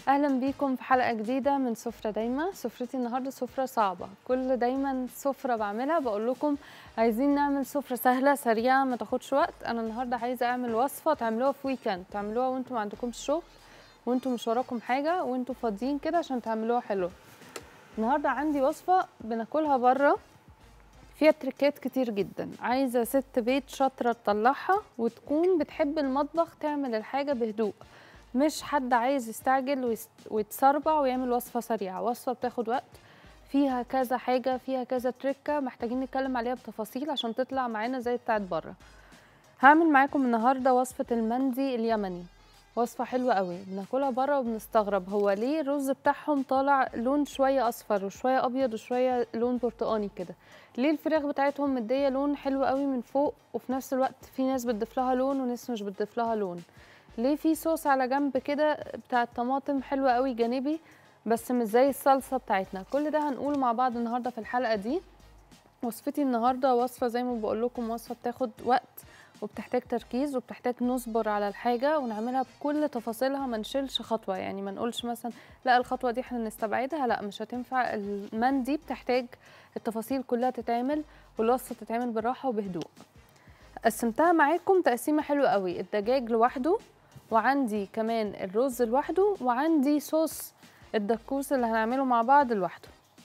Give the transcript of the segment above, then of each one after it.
اهلا بيكم في حلقه جديده من سفره دايما سفرتي النهارده سفره صعبه كل دايما سفره بعملها بقول لكم عايزين نعمل سفره سهله سريعه ما تاخدش وقت انا النهارده عايزه اعمل وصفه تعملوها في ويكند تعملوها وانتم ما عندكمش شغل وانتم مش وراكم حاجه وانتم فاضيين كده عشان تعملوها حلو النهارده عندي وصفه بناكلها بره فيها تريكات كتير جدا عايزه ست بيت شاطره تطلعها وتكون بتحب المطبخ تعمل الحاجه بهدوء مش حد عايز يستعجل ويست- ويتسربع ويعمل وصفه سريعه وصفه بتاخد وقت فيها كذا حاجه فيها كذا تريكه محتاجين نتكلم عليها بتفاصيل عشان تطلع معانا زي بتاعت بره هعمل معاكم النهارده وصفه المندي اليمني وصفه حلوه قوي بناكلها بره وبنستغرب هو ليه الرز بتاعهم طالع لون شويه اصفر وشويه ابيض وشويه لون برتقاني كده ليه الفراخ بتاعتهم مديه لون حلو قوي من فوق وفي نفس الوقت في ناس بتضيف لها لون وناس مش بتضيف لها لون ليه في صوص على جنب كده بتاع الطماطم حلوة قوي جانبي بس مش زي الصلصة بتاعتنا كل ده هنقوله مع بعض النهاردة في الحلقة دي وصفتي النهاردة وصفة زي ما بقول لكم وصفة بتاخد وقت وبتحتاج تركيز وبتحتاج نصبر على الحاجة ونعملها بكل تفاصيلها ما نشيلش خطوة يعني ما نقولش مثلا لا الخطوة دي احنا نستبعدها لا مش هتنفع المندي بتحتاج التفاصيل كلها تتعمل والوصفة تتعمل بالراحة وبهدوء قسمتها معاكم تقسيمة حلوة قوي الدجاج لوحده وعندي كمان الرز لوحده وعندي صوص الدكوس اللي هنعمله مع بعض لوحده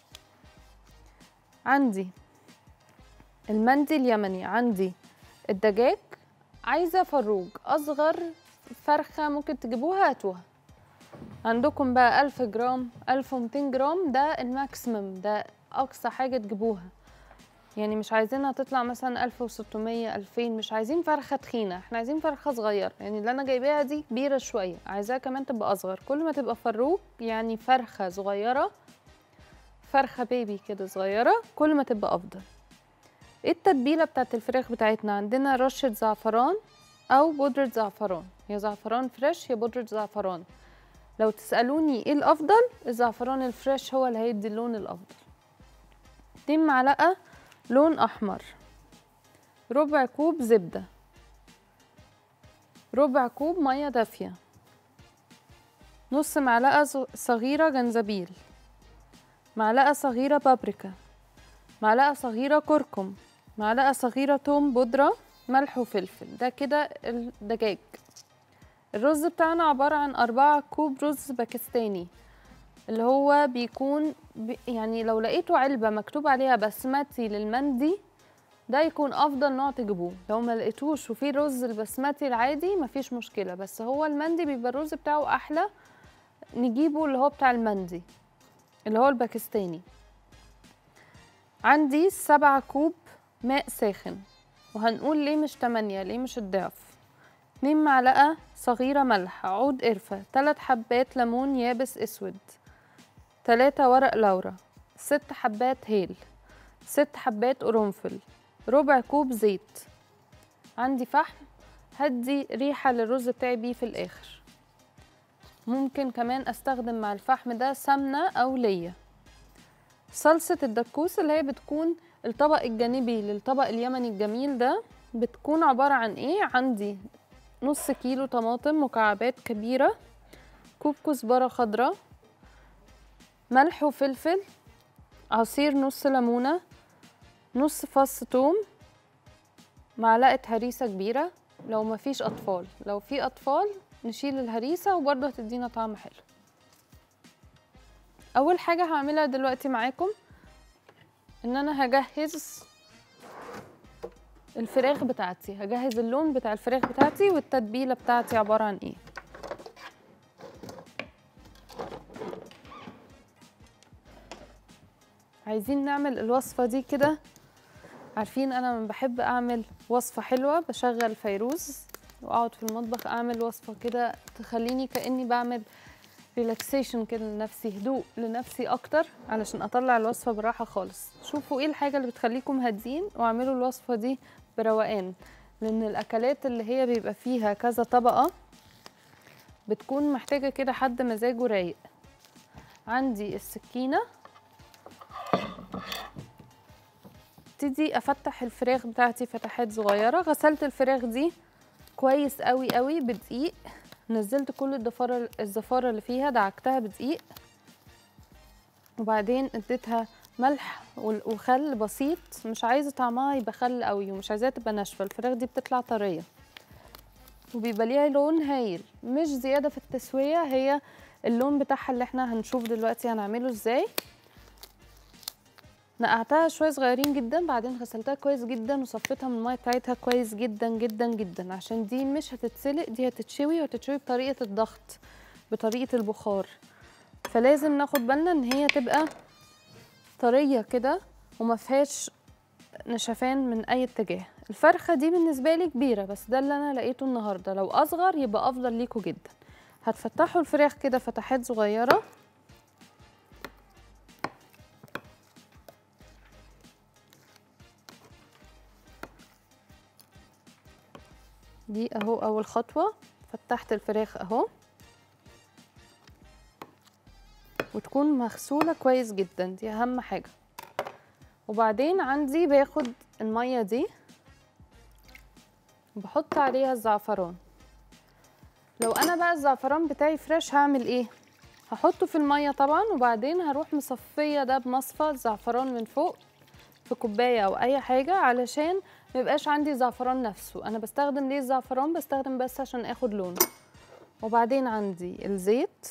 عندي المندي اليمني عندي الدجاج عايزة فروج أصغر فرخة ممكن تجيبوها هاتوها عندكم بقى ألف جرام ألف ومتين جرام ده الماكسيمم ده أقصى حاجة تجيبوها يعني مش عايزينها تطلع مثلا 1600 2000 مش عايزين فرخه تخينه احنا عايزين فرخه صغيره يعني اللي انا جايباها دي كبيره شويه عايزاها كمان تبقى اصغر كل ما تبقى فروق يعني فرخه صغيره فرخه بيبي كده صغيره كل ما تبقى افضل ايه التتبيله بتاعت الفراخ بتاعتنا عندنا رشه زعفران او بودره زعفران يا زعفران فريش يا بودره زعفران لو تسالوني ايه الافضل الزعفران الفريش هو اللي هيدي اللون الافضل اتنين معلقه لون احمر ربع كوب زبده ربع كوب ميه دافيه نص معلقه ص- صغيره جنزبيل معلقه صغيره بابريكا معلقه صغيره كركم معلقه صغيره توم بودره ملح وفلفل ده كده الدجاج الرز بتاعنا عباره عن أربعة كوب رز باكستاني اللي هو بيكون ب... يعني لو لقيتوا علبة مكتوب عليها بسمتي للمندي ده يكون افضل نوع تجيبوه لو ما لقيتوش وفي رز البسمتي العادي مفيش مشكلة بس هو المندي بيبقى الرز بتاعه احلى نجيبه اللي هو بتاع المندي اللي هو الباكستاني عندي سبعة كوب ماء ساخن وهنقول ليه مش تمانية ليه مش الضعف اتنين معلقة صغيرة ملح عود قرفة تلات حبات ليمون يابس اسود تلاتة ورق لورا ست حبات هيل ست حبات قرنفل ربع كوب زيت عندي فحم هدي ريحة للرز بتاعي بيه في الآخر ممكن كمان استخدم مع الفحم ده سمنة أو ليا صلصة الدكوس اللي هي بتكون الطبق الجانبي للطبق اليمني الجميل ده بتكون عبارة عن ايه عندي نص كيلو طماطم مكعبات كبيرة كوب كزبرة خضراء ملح وفلفل عصير نص ليمونة نص فص توم معلقة هريسة كبيرة لو مفيش أطفال لو في أطفال نشيل الهريسة وبرضه هتدينا طعم حلو أول حاجة هعملها دلوقتي معاكم إن أنا هجهز الفراخ بتاعتي هجهز اللون بتاع الفراخ بتاعتي والتتبيلة بتاعتي عبارة عن ايه عايزين نعمل الوصفة دي كده عارفين انا لما بحب اعمل وصفة حلوة بشغل فيروز واقعد في المطبخ اعمل وصفة كده تخليني كأني بعمل ريلاكسيشن كده لنفسي هدوء لنفسي اكتر علشان اطلع الوصفة براحة خالص شوفوا ايه الحاجة اللي بتخليكم هادين واعملوا الوصفة دي بروقان لان الاكلات اللي هي بيبقى فيها كذا طبقة بتكون محتاجة كده حد مزاجه رايق عندي السكينة ابتدي افتح الفراخ بتاعتي فتحات صغيرة غسلت الفراخ دي كويس قوي قوي بدقيق نزلت كل الضفاره الزفاره اللي فيها دعكتها بدقيق وبعدين اديتها ملح وال- وخل بسيط مش عايزه طعمها يبقى خل قوي ومش عايزاها تبقى ناشفه الفراخ دي بتطلع طريه وبيبقى ليها لون هايل مش زياده في التسويه هي اللون بتاعها اللي احنا هنشوف دلوقتي هنعمله ازاي نقعتها شويه صغيرين جدا بعدين غسلتها كويس جدا وصفيتها من الميه بتاعتها كويس جدا جدا جدا عشان دي مش هتتسلق دي هتتشوي وهتتشوي بطريقه الضغط بطريقه البخار فلازم ناخد بالنا ان هي تبقى طريه كده وما فيهاش نشفان من اي اتجاه الفرخه دي بالنسبه لي كبيره بس ده اللي انا لقيته النهارده لو اصغر يبقى افضل ليكوا جدا هتفتحوا الفراخ كده فتحات صغيره دي اهو اول خطوه فتحت الفراخ اهو وتكون مغسوله كويس جدا دي اهم حاجه وبعدين عندي باخد الميه دي بحط عليها الزعفران لو انا بقى الزعفران بتاعي فريش هعمل ايه هحطه في الميه طبعا وبعدين هروح مصفيه ده بمصفى الزعفران من فوق في كوبايه او اي حاجه علشان ما يبقاش عندي زعفران نفسه انا بستخدم ليه الزعفران بستخدم بس عشان اخد لون وبعدين عندي الزيت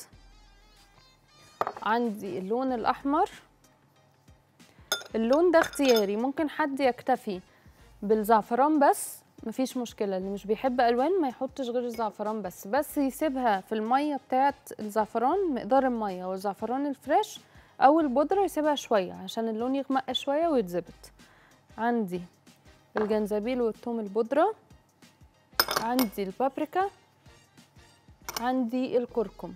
عندي اللون الاحمر اللون ده اختياري ممكن حد يكتفي بالزعفران بس مفيش مشكلة اللي مش بيحب ألوان ما يحطش غير الزعفران بس بس يسيبها في المية بتاعت الزعفران مقدار المية والزعفران الفريش أو البودرة يسيبها شوية عشان اللون يغمق شوية ويتظبط عندي الجنزبيل والثوم البودرة عندي البابريكا عندي الكركم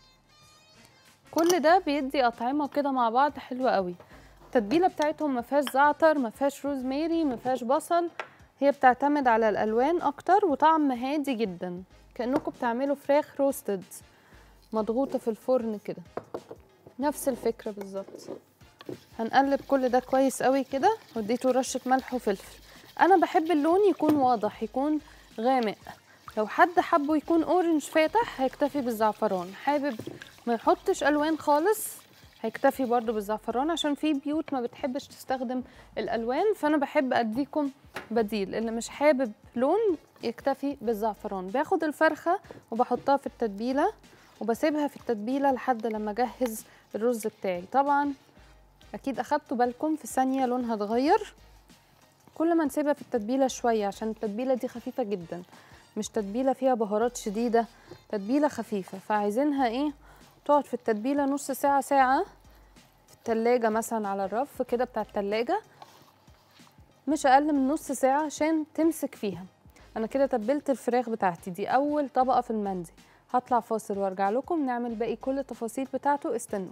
كل ده بيدي أطعمة كده مع بعض حلوة قوي التتبيلة بتاعتهم ما فيهاش زعتر ما فيهاش روزماري ما فيهاش بصل هي بتعتمد على الألوان أكتر وطعم هادي جدا كأنكم بتعملوا فراخ روستد مضغوطة في الفرن كده نفس الفكرة بالظبط هنقلب كل ده كويس قوي كده واديته رشة ملح وفلفل أنا بحب اللون يكون واضح يكون غامق لو حد حبه يكون اورنج فاتح هيكتفي بالزعفران حابب ما يحطش الوان خالص هيكتفي برضو بالزعفران عشان في بيوت ما بتحبش تستخدم الالوان فانا بحب اديكم بديل اللي مش حابب لون يكتفي بالزعفران باخد الفرخه وبحطها في التتبيله وبسيبها في التتبيله لحد لما اجهز الرز بتاعي طبعا اكيد اخدتوا بالكم في ثانيه لونها اتغير كل ما نسيبها في التتبيله شويه عشان التتبيله دي خفيفه جدا مش تتبيله فيها بهارات شديده تتبيله خفيفه فعايزينها ايه تقعد في التتبيله نص ساعه ساعه في التلاجة مثلا على الرف كده بتاع التلاجة مش اقل من نص ساعه عشان تمسك فيها انا كده تبلت الفراخ بتاعتي دي اول طبقه في المندي هطلع فاصل وارجع لكم نعمل باقي كل التفاصيل بتاعته استنوني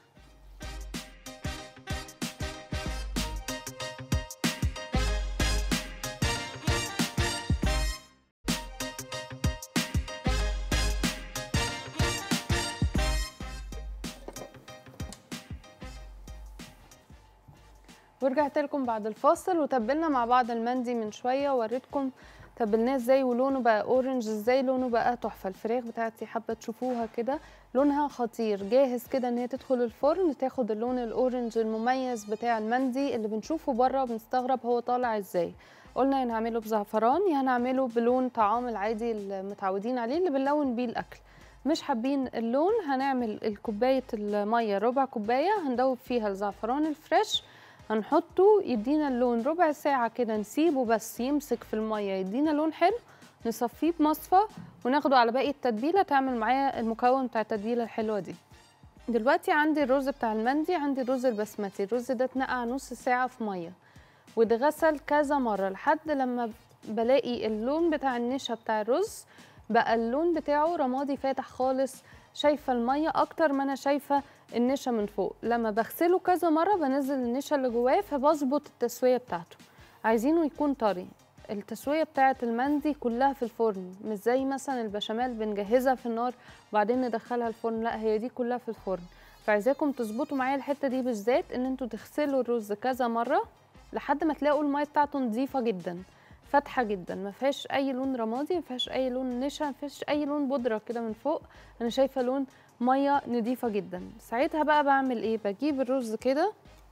ورجعت لكم بعد الفاصل وتبلنا مع بعض المندي من شويه ووريتكم تبلناه ازاي ولونه بقى اورنج ازاي لونه بقى تحفه الفراخ بتاعتي حابه تشوفوها كده لونها خطير جاهز كده ان هي تدخل الفرن تاخد اللون الاورنج المميز بتاع المندي اللي بنشوفه بره وبنستغرب هو طالع ازاي قلنا يا هنعمله بزعفران يا هنعمله بلون طعام العادي اللي متعودين عليه اللي بنلون بيه الاكل مش حابين اللون هنعمل الكوبايه الميه ربع كوبايه هندوب فيها الزعفران الفريش هنحطه يدينا اللون ربع ساعة كده نسيبه بس يمسك في المية يدينا لون حلو نصفيه بمصفى وناخده على باقي التتبيلة تعمل معايا المكون بتاع التتبيلة الحلوة دي دلوقتي عندي الرز بتاع المندي عندي الرز البسمتي الرز ده اتنقع نص ساعة في مية واتغسل كذا مرة لحد لما بلاقي اللون بتاع النشا بتاع الرز بقى اللون بتاعه رمادي فاتح خالص شايفة المية أكتر ما أنا شايفة النشا من فوق لما بغسله كذا مرة بنزل النشا اللي جواه فبظبط التسوية بتاعته عايزينه يكون طري التسوية بتاعة المندي كلها في الفرن مش زي مثلا البشاميل بنجهزها في النار وبعدين ندخلها الفرن لا هي دي كلها في الفرن فعايزاكم تظبطوا معايا الحتة دي بالذات ان انتوا تغسلوا الرز كذا مرة لحد ما تلاقوا المية بتاعته نظيفة جدا فاتحه جدا ما فيهاش اي لون رمادي ما فيهاش اي لون نشا ما فيهاش اي لون بودره كده من فوق انا شايفه لون ميه نضيفه جدا ساعتها بقى بعمل ايه بجيب الرز كده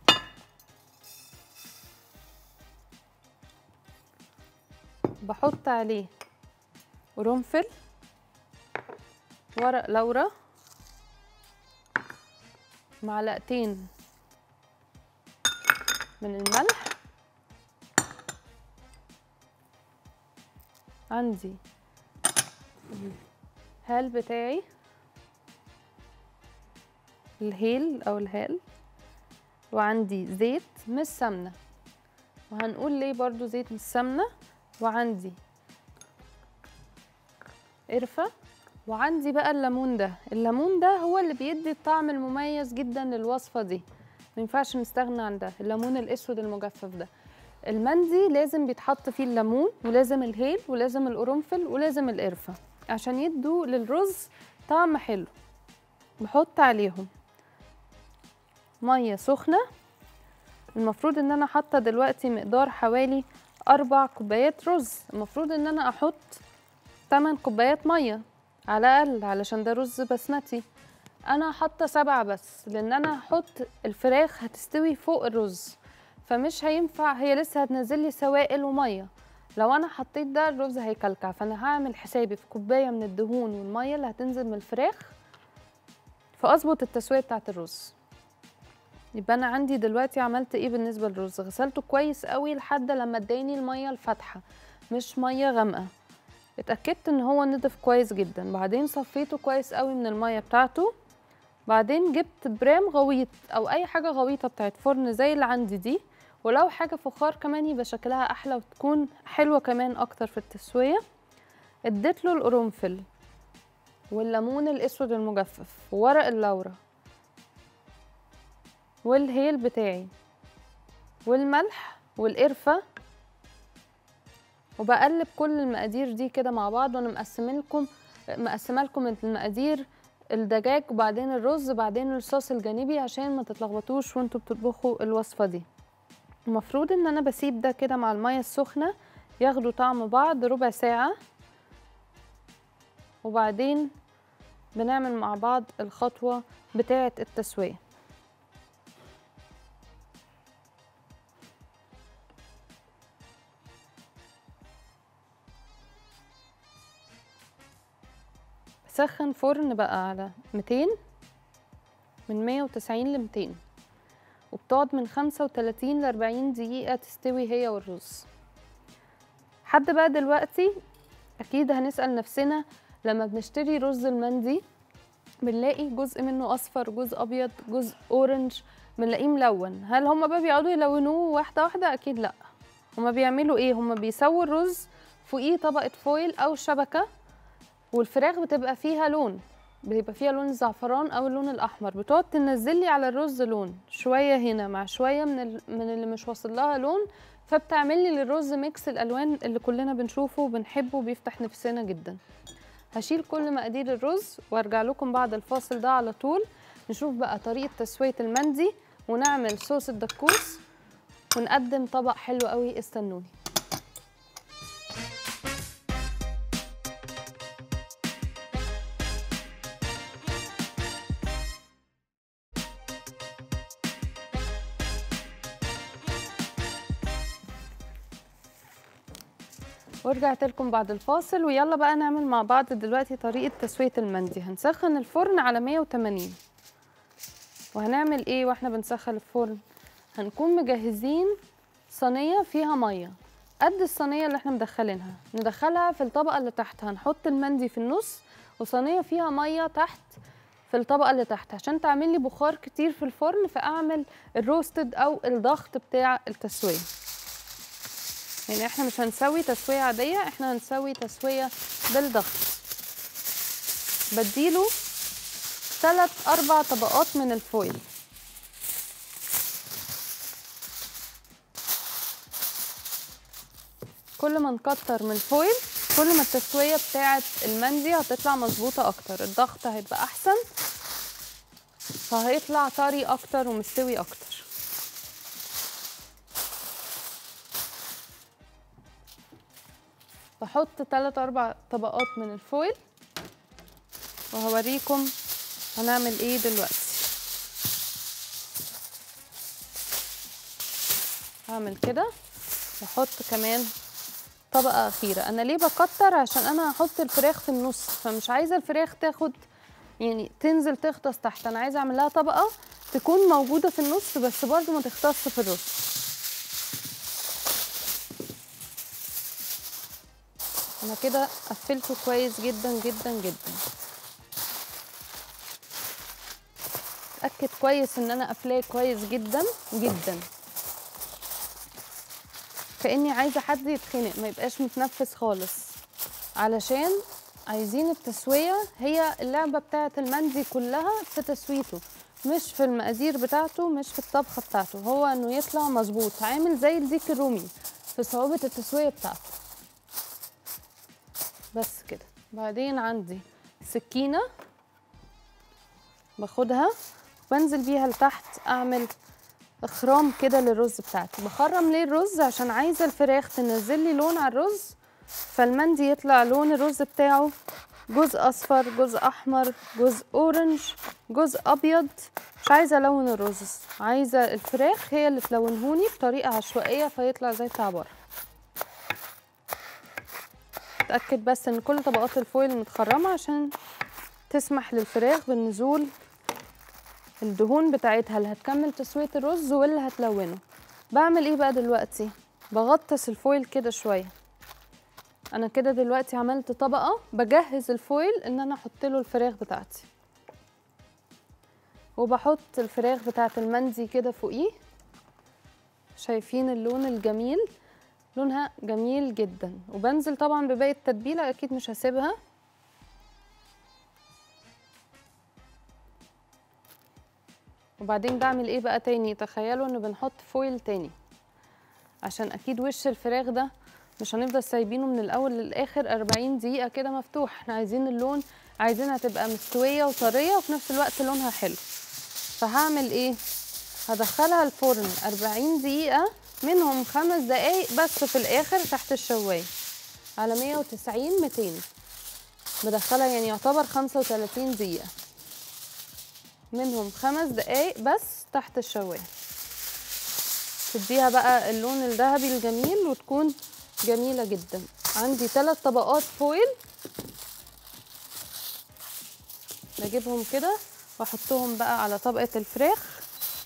بحط عليه قرنفل ورق لورا معلقتين من الملح عندي الهال بتاعي الهيل او الهال وعندي زيت مش سمنه وهنقول ليه برضو زيت مش سمنه وعندي قرفه وعندي بقى الليمون ده الليمون ده هو اللي بيدي الطعم المميز جدا للوصفه دي ما ينفعش نستغنى عن ده الليمون الاسود المجفف ده المندي لازم بيتحط فيه الليمون ولازم الهيل ولازم القرنفل ولازم القرفه عشان يدوا للرز طعم حلو بحط عليهم ميه سخنه المفروض ان انا حاطه دلوقتي مقدار حوالي أربع كوبايات رز المفروض ان انا احط 8 كوبايات ميه على الاقل علشان ده رز بسمتي انا حاطه سبعة بس لان انا هحط الفراخ هتستوي فوق الرز فمش هينفع هي لسه هتنزل لي سوائل وميه لو انا حطيت ده الرز هيكلكع فانا هعمل حسابي في كوبايه من الدهون والميه اللي هتنزل من الفراخ فاظبط التسويه بتاعه الرز يبقى انا عندي دلوقتي عملت ايه بالنسبه للرز غسلته كويس قوي لحد لما اداني الميه الفاتحه مش ميه غامقه اتاكدت ان هو نضف كويس جدا بعدين صفيته كويس قوي من الميه بتاعته بعدين جبت برام غويط او اي حاجه غويطه بتاعت فرن زي اللي عندي دي ولو حاجه فخار كمان يبقى شكلها احلى وتكون حلوه كمان اكتر في التسويه اديت له القرنفل والليمون الاسود المجفف وورق اللورا والهيل بتاعي والملح والقرفه وبقلب كل المقادير دي كده مع بعض وانا مقسمه لكم مقسمه لكم المقادير الدجاج وبعدين الرز وبعدين الصوص الجانبي عشان ما تتلخبطوش وانتوا بتطبخوا الوصفه دي المفروض ان انا بسيب ده كده مع الميه السخنه ياخدوا طعم بعض ربع ساعه وبعدين بنعمل مع بعض الخطوه بتاعه التسويه سخن فرن بقى على 200 من 190 ل 200 وبتقعد من 35 ل 40 دقيقة تستوي هي والرز حد بقى دلوقتي أكيد هنسأل نفسنا لما بنشتري رز المندي بنلاقي جزء منه أصفر جزء أبيض جزء أورنج بنلاقيه ملون هل هما بقى بيقعدوا يلونوه واحدة واحدة أكيد لأ هما بيعملوا إيه هما بيسووا الرز فوقيه طبقة فويل أو شبكة والفراخ بتبقى فيها لون بيبقى فيها لون الزعفران او اللون الاحمر بتقعد تنزل لي على الرز لون شويه هنا مع شويه من ال... من اللي مش واصل لها لون فبتعمل لي للرز ميكس الالوان اللي كلنا بنشوفه وبنحبه وبيفتح نفسنا جدا هشيل كل مقادير الرز وارجع لكم بعد الفاصل ده على طول نشوف بقى طريقه تسويه المندي ونعمل صوص الدكوس ونقدم طبق حلو قوي استنوني ورجعت لكم بعد الفاصل ويلا بقى نعمل مع بعض دلوقتي طريقة تسوية المندي هنسخن الفرن على 180 وهنعمل ايه واحنا بنسخن الفرن هنكون مجهزين صينية فيها مية قد الصينية اللي احنا مدخلينها ندخلها في الطبقة اللي تحت هنحط المندي في النص وصينية فيها مية تحت في الطبقة اللي تحت عشان تعمل لي بخار كتير في الفرن فاعمل الروستد او الضغط بتاع التسوية يعني احنا مش هنسوي تسوية عادية احنا هنسوي تسوية بالضغط بديله ثلاث اربع طبقات من الفويل كل ما نكتر من الفويل كل ما التسوية بتاعة المندي هتطلع مظبوطة اكتر الضغط هيبقى احسن فهيطلع طري اكتر ومستوي اكتر بحط 3 4 طبقات من الفويل وهوريكم هنعمل ايه دلوقتي هعمل كده واحط كمان طبقة أخيرة أنا ليه بكتر عشان أنا هحط الفراخ في النص فمش عايزة الفراخ تاخد يعني تنزل تغطس تحت أنا عايزة أعمل لها طبقة تكون موجودة في النص بس برضو ما تغطسش في الرز أنا كده قفلته كويس جدا جدا جدا اتأكد كويس إن أنا قافلاه كويس جدا جدا كاني عايزه حد يتخنق ما يبقاش متنفس خالص علشان عايزين التسويه هي اللعبه بتاعه المندي كلها في تسويته مش في المقادير بتاعته مش في الطبخه بتاعته هو انه يطلع مظبوط عامل زي الديك الرومي في صعوبه التسويه بتاعته بس كده بعدين عندي سكينه باخدها بنزل بيها لتحت اعمل اخرام كده للرز بتاعتي بخرم ليه الرز عشان عايزه الفراخ تنزل لي لون على الرز فالمندي يطلع لون الرز بتاعه جزء اصفر جزء احمر جزء اورنج جزء ابيض مش عايزه الون الرز عايزه الفراخ هي اللي تلونهوني بطريقه عشوائيه فيطلع زي بتاع بره اتاكد بس ان كل طبقات الفويل متخرمه عشان تسمح للفراخ بالنزول الدهون بتاعتها اللي هتكمل تسويه الرز واللي هتلونه بعمل ايه بقى دلوقتي بغطس الفويل كده شويه انا كده دلوقتي عملت طبقه بجهز الفويل ان انا احط له الفراخ بتاعتي وبحط الفراخ بتاعت المندي كده فوقيه شايفين اللون الجميل لونها جميل جدا وبنزل طبعا بباقي التتبيله اكيد مش هسيبها وبعدين بعمل ايه بقى تاني تخيلوا ان بنحط فويل تاني عشان اكيد وش الفراخ ده مش هنفضل سايبينه من الاول للاخر 40 دقيقه كده مفتوح احنا عايزين اللون عايزينها تبقى مستويه وطريه وفي نفس الوقت لونها حلو فهعمل ايه هدخلها الفرن 40 دقيقه منهم خمس دقايق بس في الاخر تحت الشوايه على 190 200 بدخلها يعني يعتبر 35 دقيقه منهم خمس دقايق بس تحت الشوايه تديها بقى اللون الذهبي الجميل وتكون جميلة جدا عندي ثلاث طبقات فويل بجيبهم كده واحطهم بقى على طبقة الفراخ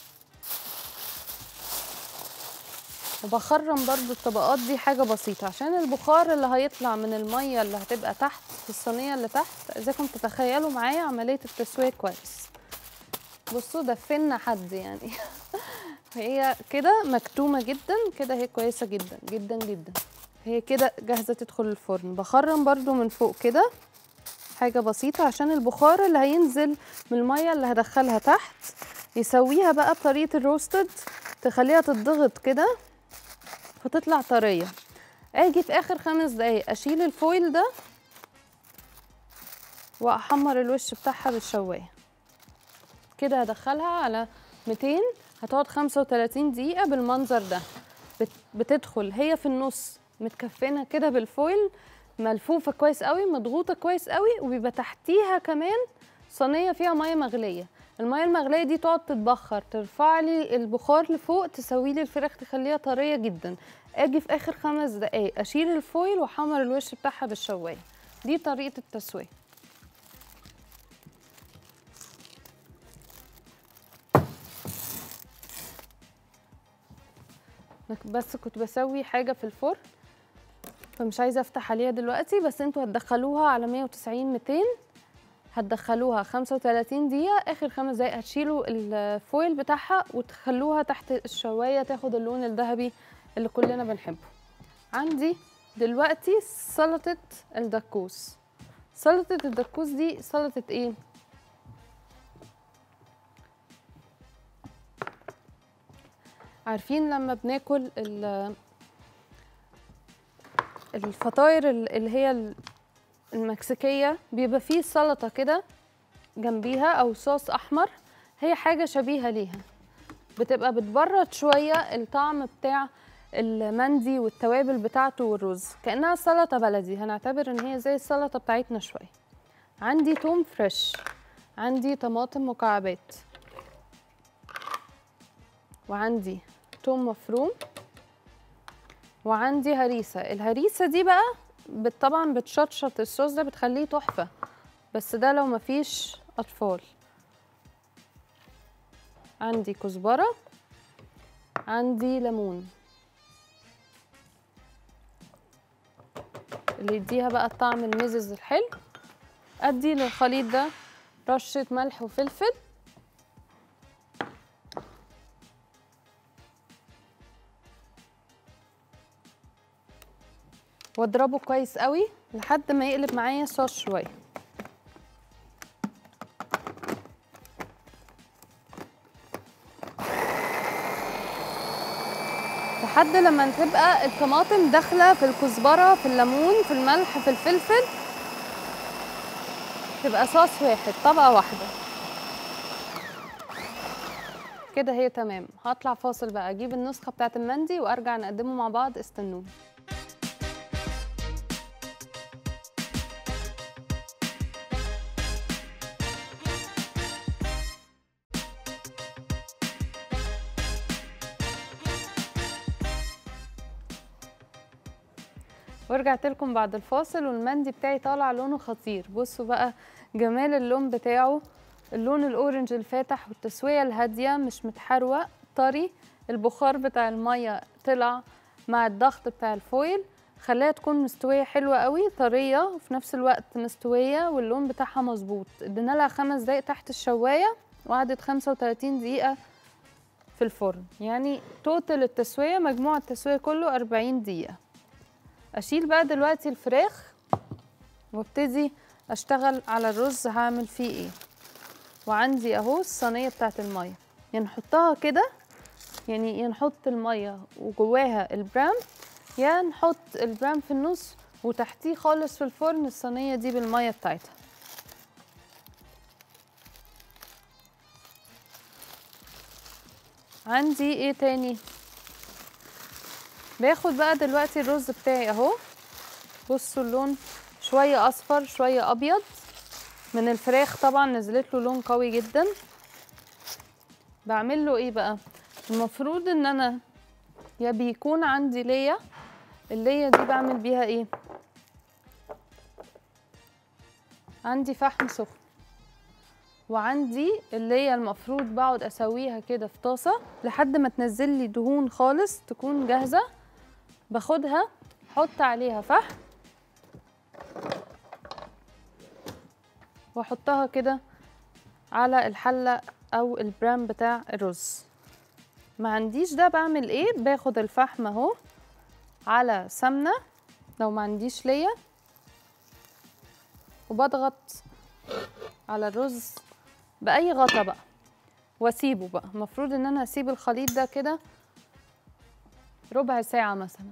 وبخرم برضو الطبقات دي حاجة بسيطة عشان البخار اللي هيطلع من المية اللي هتبقى تحت في الصينية اللي تحت ازيكم تتخيلوا معايا عملية التسوية كويس بصوا دفنا حد يعني هي كده مكتومة جدا كده هي كويسة جدا جدا جدا هي كده جاهزة تدخل الفرن بخرم برضو من فوق كده حاجة بسيطة عشان البخار اللي هينزل من المية اللي هدخلها تحت يسويها بقى بطريقة الروستد تخليها تتضغط كده فتطلع طرية اجي في اخر خمس دقايق اشيل الفويل ده واحمر الوش بتاعها بالشوايه كده هدخلها على 200 هتقعد 35 دقيقة بالمنظر ده بت- بتدخل هي في النص متكفنة كده بالفويل ملفوفة كويس قوي مضغوطة كويس قوي وبيبقى تحتيها كمان صينية فيها مية مغلية المية المغلية دي تقعد تتبخر ترفع لي البخار لفوق تسوي لي الفراخ تخليها طرية جدا اجي في اخر خمس دقايق اشيل الفويل واحمر الوش بتاعها بالشواية دي طريقة التسوية بس كنت بسوي حاجة في الفرن فمش عايزة افتح عليها دلوقتي بس انتوا هتدخلوها على 190 200 هتدخلوها 35 دقيقة آخر خمس دقايق هتشيلوا الفويل بتاعها وتخلوها تحت الشواية تاخد اللون الذهبي اللي كلنا بنحبه عندي دلوقتي سلطة الدكوس سلطة الدكوس دي سلطة ايه؟ عارفين لما بناكل ال- الفطاير ال- اللي هي ال- المكسيكية بيبقى فيه سلطة كده جنبيها أو صوص أحمر هي حاجة شبيهة ليها بتبقى بتبرد شوية الطعم بتاع المندي والتوابل بتاعته والرز كانها سلطه بلدي هنعتبر ان هي زي السلطه بتاعتنا شويه عندي توم فريش عندي طماطم مكعبات وعندي توم مفروم وعندي هريسه الهريسه دي بقى بت- طبعا بتشطشط الصوص ده بتخليه تحفه بس ده لو مفيش اطفال عندي كزبره عندي ليمون اللي يديها بقى الطعم المزز الحلو ادي للخليط ده رشه ملح وفلفل واضربه كويس قوي لحد ما يقلب معايا صوص شويه لحد لما تبقى الطماطم داخله في الكزبره في الليمون في الملح في الفلفل تبقى صوص واحد طبقه واحده كده هي تمام هطلع فاصل بقى اجيب النسخه بتاعت المندي وارجع نقدمه مع بعض استنوني ورجعت لكم بعد الفاصل والمندي بتاعي طالع لونه خطير بصوا بقى جمال اللون بتاعه اللون الاورنج الفاتح والتسويه الهاديه مش متحروق طري البخار بتاع الميه طلع مع الضغط بتاع الفويل خلاها تكون مستويه حلوه قوي طريه وفي نفس الوقت مستويه واللون بتاعها مظبوط ادينا لها خمس دقايق تحت الشوايه وقعدت 35 دقيقه في الفرن يعني توتال التسويه مجموع التسويه كله 40 دقيقه اشيل بقى دلوقتي الفراخ وابتدي اشتغل على الرز هعمل فيه ايه وعندي اهو الصينيه بتاعت الميه يا نحطها كده يعني يا نحط الميه وجواها البرام يا نحط البرام في النص وتحتيه خالص في الفرن الصينيه دي بالميه بتاعتها عندي ايه تاني باخد بقى دلوقتي الرز بتاعي اهو بصوا اللون شويه اصفر شويه ابيض من الفراخ طبعا نزلت له لون قوي جدا بعمل له ايه بقى المفروض ان انا يا بيكون عندي ليا اللية دي بعمل بيها ايه عندي فحم سخن وعندي اللي المفروض بقعد اسويها كده في طاسه لحد ما تنزل لي دهون خالص تكون جاهزه باخدها احط عليها فحم واحطها كده على الحله او البرام بتاع الرز ما عنديش ده بعمل ايه باخد الفحم اهو على سمنه لو ما عنديش ليا وبضغط على الرز باي غطا بقى واسيبه بقى المفروض ان انا اسيب الخليط ده كده ربع ساعه مثلا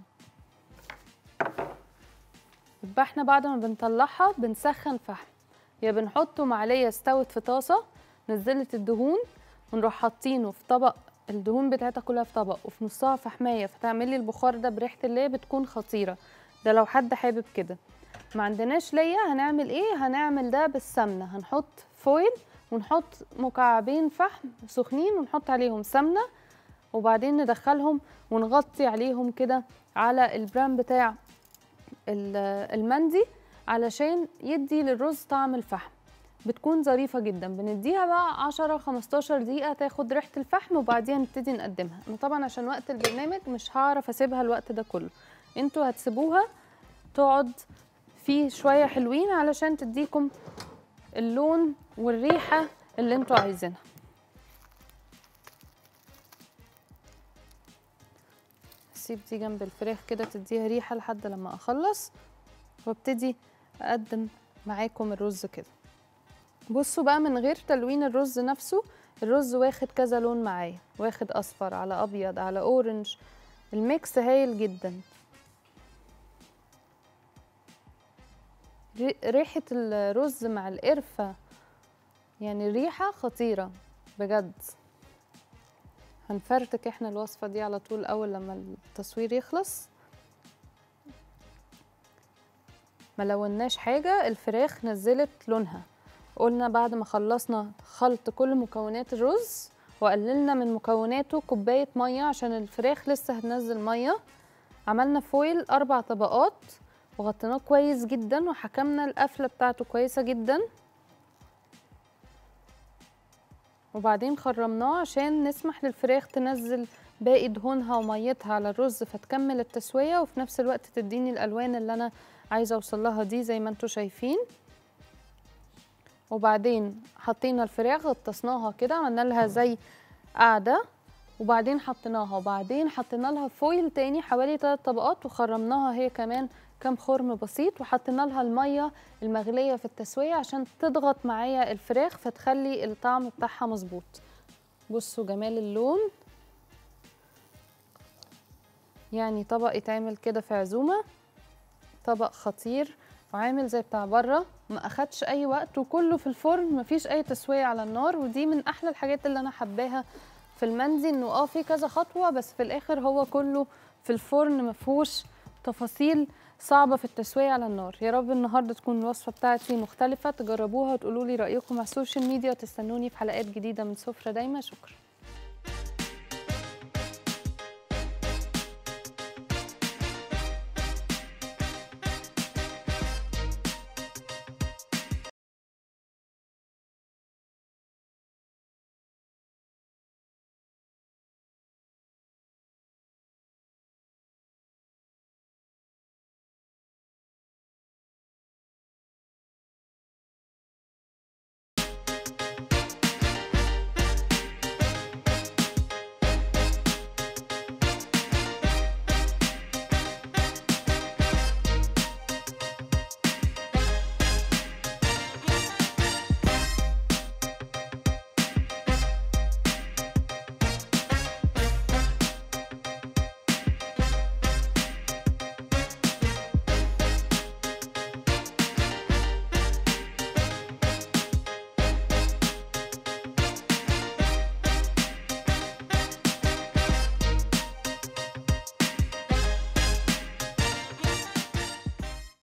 يبقى احنا بعد ما بنطلعها بنسخن فحم يا بنحطه مع ليا استوت في طاسه نزلت الدهون ونروح حاطينه في طبق الدهون بتاعتها كلها في طبق وفي نصها فحمايه فتعمل لي البخار ده بريحه اللي بتكون خطيره ده لو حد حابب كده ما عندناش ليا هنعمل ايه هنعمل ده بالسمنه هنحط فويل ونحط مكعبين فحم سخنين ونحط عليهم سمنه وبعدين ندخلهم ونغطي عليهم كده على البرام بتاع المندي علشان يدي للرز طعم الفحم بتكون ظريفة جدا بنديها بقى 10 15 دقيقة تاخد ريحة الفحم وبعديها نبتدي نقدمها انا طبعا عشان وقت البرنامج مش هعرف اسيبها الوقت ده كله انتوا هتسيبوها تقعد فيه شوية حلوين علشان تديكم اللون والريحة اللي انتوا عايزينها اسيب دي جنب الفراخ كده تديها ريحة لحد لما اخلص وابتدي اقدم معاكم الرز كده بصوا بقى من غير تلوين الرز نفسه الرز واخد كذا لون معايا واخد اصفر على ابيض على اورنج الميكس هايل جدا ريحة الرز مع القرفة يعني ريحة خطيرة بجد هنفرتك احنا الوصفة دي على طول أول لما التصوير يخلص ما لوناش حاجة الفراخ نزلت لونها قلنا بعد ما خلصنا خلط كل مكونات الرز وقللنا من مكوناته كوباية مية عشان الفراخ لسه هتنزل مية عملنا فويل أربع طبقات وغطيناه كويس جدا وحكمنا القفلة بتاعته كويسة جدا وبعدين خرمناه عشان نسمح للفراخ تنزل باقي دهونها وميتها على الرز فتكمل التسوية وفي نفس الوقت تديني الألوان اللي أنا عايزة أوصلها دي زي ما انتوا شايفين وبعدين حطينا الفراخ غطسناها كده عملنا لها زي قاعدة وبعدين حطيناها وبعدين حطينا لها فويل تاني حوالي ثلاث طبقات وخرمناها هي كمان كام خرم بسيط وحطينا لها الميه المغليه في التسويه عشان تضغط معايا الفراخ فتخلي الطعم بتاعها مظبوط بصوا جمال اللون يعني طبق يتعمل كده في عزومه طبق خطير وعامل زي بتاع بره ما اخدش اي وقت وكله في الفرن مفيش اي تسويه على النار ودي من احلى الحاجات اللي انا حباها في المندي انه اه في كذا خطوه بس في الاخر هو كله في الفرن مفهوش تفاصيل صعبة في التسوية على النار يا رب النهاردة تكون الوصفة بتاعتي مختلفة تجربوها وتقولوا لي رأيكم على السوشيال ميديا وتستنوني في حلقات جديدة من سفرة دايما شكرا